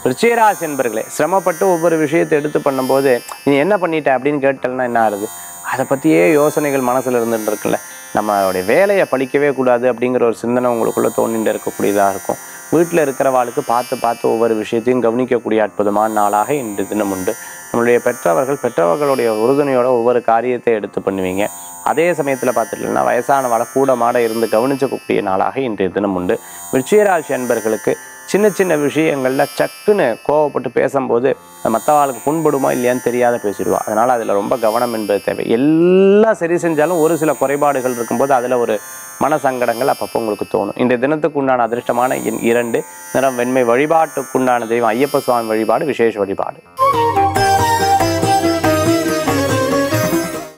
ரிச்சிகராசி என்பர்களே சிரமப்பட்டு ஒவ்வொரு விஷயத்தை எடுத்து பண்ணும்போது நீ என்ன பண்ணிட்ட அப்படின்னு கேட்டல்னா என்ன ஆகுது அதை பற்றியே யோசனைகள் மனசில் இருந்துட்டு இருக்குல்ல நம்மளுடைய வேலையை பழிக்கவே கூடாது அப்படிங்கிற ஒரு சிந்தனை உங்களுக்குள்ள தோண்டிட்டு இருக்கக்கூடியதாக இருக்கும் வீட்டில் இருக்கிறவாளுக்கு பார்த்து பார்த்து ஒவ்வொரு விஷயத்தையும் கவனிக்கக்கூடிய அற்புதமான நாளாக இன்று தினம் உண்டு நம்மளுடைய பெற்றவர்கள் பெற்றவர்களுடைய உறுதுணையோட ஒவ்வொரு காரியத்தை எடுத்து பண்ணுவீங்க அதே சமயத்தில் பார்த்துட்டீங்கன்னா வயசானவாளை கூட மாட இருந்து கவனிச்சக்கூடிய நாளாக இன்றைய தினம் உண்டு விருச்சிகராசி அன்பர்களுக்கு சின்ன சின்ன விஷயங்களில் சக்குன்னு கோவப்பட்டு பேசும்போது மற்றவாளுக்கு புண்படுமா இல்லையான்னு தெரியாத பேசிடுவா அதனால் அதில் ரொம்ப கவனம் என்பது தேவை எல்லாம் சரி செஞ்சாலும் ஒரு சில குறைபாடுகள் இருக்கும்போது அதில் ஒரு மன சங்கடங்கள் அப்பப்போ உங்களுக்கு தோணும் இந்த தினத்துக்கு உண்டான அதிர்ஷ்டமான எண் இரண்டு நிறம் வெண்மை வழிபாட்டுக்குண்டான தெய்வம் ஐயப்ப சுவாமி வழிபாடு விசேஷ வழிபாடு